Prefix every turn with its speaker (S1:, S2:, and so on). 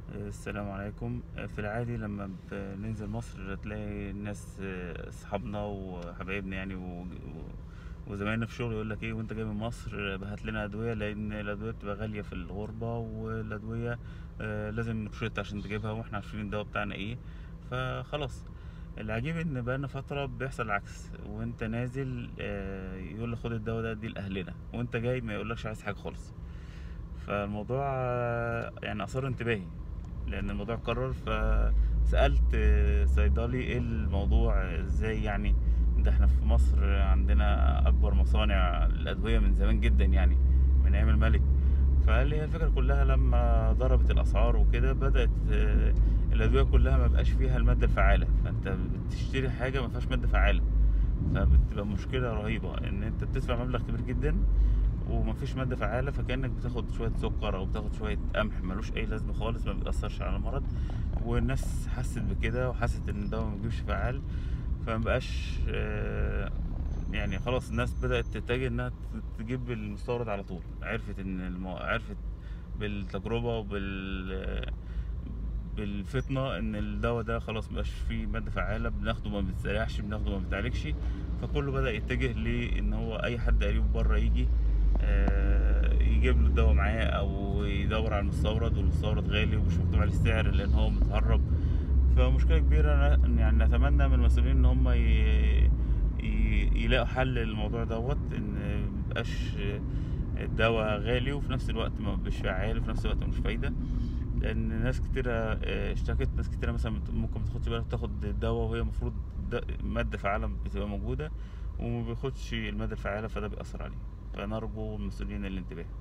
S1: السلام عليكم في العادي لما بننزل مصر تلاقي الناس اصحابنا وحبايبنا يعني و- و- وزمايلنا في الشغل يقول لك ايه وانت جاي من مصر هات لنا ادويه لان الادويه بتبقى غاليه في الغربه والادويه آه، لازم روشته عشان تجيبها واحنا عارفين الدواء بتاعنا ايه فخلاص العجيب ان بقالنا فتره بيحصل العكس وانت نازل آه، يقول لك خد الدواء ده دي لاهلنا وانت جاي ما يقولكش عايز حاجه خالص فالموضوع آه، يعني اثار انتباهي لان الموضوع اتكرر فسالت آه، صيدلي ايه الموضوع ازاي يعني ده احنا في مصر عندنا اكبر مصانع الادويه من زمان جدا يعني من ايام الملك فقال لي هي الفكره كلها لما ضربت الاسعار وكده بدات آه، الادويه كلها ما بقاش فيها الماده الفعاله فانت بتشتري حاجه ما فيهاش ماده فعاله فبتبقى مشكله رهيبه ان انت بتدفع مبلغ كبير جدا ومفيش مادة فعالة فكأنك بتاخد شوية سكر أو بتاخد شوية قمح ملوش أي لازمة خالص ما بيأثرش على المرض والناس حست بكده وحست إن الدواء مبيجيبش فعال فمبقاش آه، يعني خلاص الناس بدأت تتجه إنها ت- تجيب المستورد على طول عرفت إن المو... عرفت بالتجربة وبال بالفطنة إن الدواء ده خلاص مبقاش فيه مادة فعالة بناخده ما بيتزرعش بناخده ما بيتعالجش فكله بدأ يتجه لإن هو أي حد قريب بره يجي آه، يجيب له الدواء معاه او يدور على المستورد والمستورد غالي ومش مكتوب عليه السعر لان هو متهرب فمشكله كبيره ن- يعني نتمنى من المسؤولين ان هم ي... ي... يلاقوا حل للموضوع دوت ان ميبقاش الدواء غالي وفي نفس الوقت ما مش فعال وفي نفس الوقت مش فايده لان ناس كتيره آه، اشتكت ناس كتيره مثلا مت- ممكن متاخدش بالها تاخد الدواء وهي المفروض ماده فعاله بتبقى موجوده وما بياخدش الماده الفعاله فده بيأثر عليه فنرجو المسؤولين الانتباه